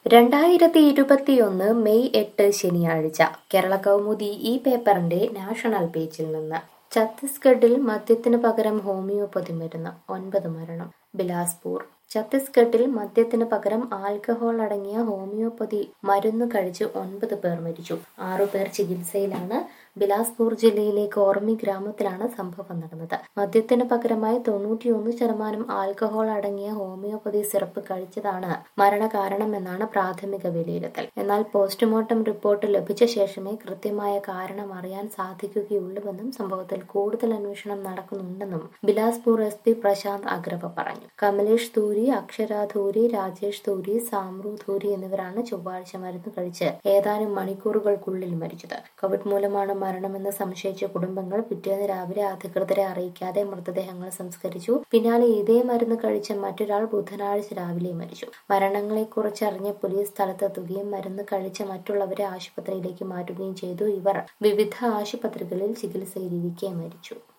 രണ്ടായിരത്തി ഇരുപത്തിയൊന്ന് മെയ് എട്ട് ശനിയാഴ്ച കേരള കൗമുദി ഈ പേപ്പറിന്റെ നാഷണൽ പേജിൽ നിന്ന് ഛത്തീസ്ഗഡിൽ മദ്യത്തിന് പകരം ഹോമിയോപ്പതി മരുന്ന് ഒൻപത് മരണം ബിലാസ്പൂർ ഛത്തീസ്ഗഡിൽ മദ്യത്തിന് പകരം ആൽക്കഹോൾ അടങ്ങിയ ഹോമിയോപ്പതി മരുന്ന് കഴിച്ച് ഒൻപത് പേർ മരിച്ചു ആറു പേർ ചികിത്സയിലാണ് ബിലാസ്പൂർ ജില്ലയിലെ കോർമി ഗ്രാമത്തിലാണ് സംഭവം നടന്നത് മദ്യത്തിന് പകരമായി തൊണ്ണൂറ്റിയൊന്ന് ശതമാനം ആൽക്കഹോൾ അടങ്ങിയ ഹോമിയോപ്പതി സിറപ്പ് കഴിച്ചതാണ് മരണകാരണമെന്നാണ് പ്രാഥമിക വിലയിരുത്തൽ എന്നാൽ പോസ്റ്റ്മോർട്ടം റിപ്പോർട്ട് ലഭിച്ച ശേഷമേ കൃത്യമായ കാരണം അറിയാൻ സാധിക്കുകയുള്ളൂവെന്നും സംഭവത്തിൽ കൂടുതൽ അന്വേഷണം നടക്കുന്നുണ്ടെന്നും ബിലാസ്പൂർ എസ് പി പ്രശാന്ത് അഗ്രവ പറഞ്ഞു കമലേഷ് ധൂരി അക്ഷര ധൂരി രാജേഷ് ധൂരി സാമ്രു ധൂരി എന്നിവരാണ് ചൊവ്വാഴ്ച മരുന്ന് കഴിച്ച് ഏതാനും മണിക്കൂറുകൾക്കുള്ളിൽ മരിച്ചത് കോവിഡ് മൂലമാണ് മരണമെന്ന് സംശയിച്ച കുടുംബങ്ങൾ പിറ്റേന്ന് രാവിലെ അധികൃതരെ അറിയിക്കാതെ മൃതദേഹങ്ങൾ സംസ്കരിച്ചു പിന്നാലെ ഇതേ മരുന്ന് കഴിച്ച മറ്റൊരാൾ ബുധനാഴ്ച രാവിലെ മരിച്ചു മരണങ്ങളെക്കുറിച്ച് അറിഞ്ഞ പോലീസ് സ്ഥലത്തെത്തുകയും മരുന്ന് കഴിച്ച മറ്റുള്ളവരെ ആശുപത്രിയിലേക്ക് മാറ്റുകയും ചെയ്തു ഇവർ വിവിധ ആശുപത്രികളിൽ ചികിത്സയിലിരിക്കെ മരിച്ചു